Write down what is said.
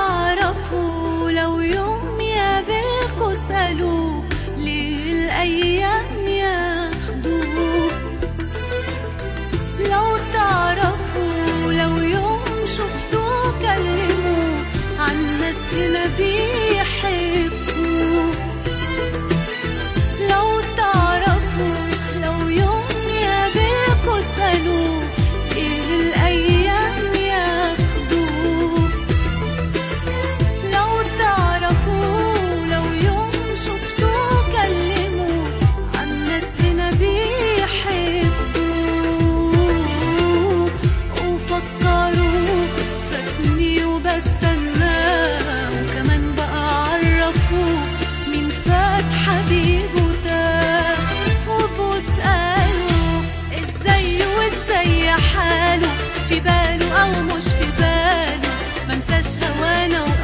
تعرفوا لو يوم يقابلكوا سألوه ليه الأيام ياخدوه لو تعرفوا لو يوم شفتوه كلموه عن ناس هنا بيحبوه لو تعرفوا لو يوم يقابلكوا سألوه ايه الأيام ياخدوه لو تعرفوا لو يوم شفتوه كلموه عن ناس هنا بيحبوه وفكروا فاتني وبستناه وكمان بقى عرفوه مين فات حبيبه ده وبسأله ازاي وازاي حاله في باله او مش في باله منساش هوانا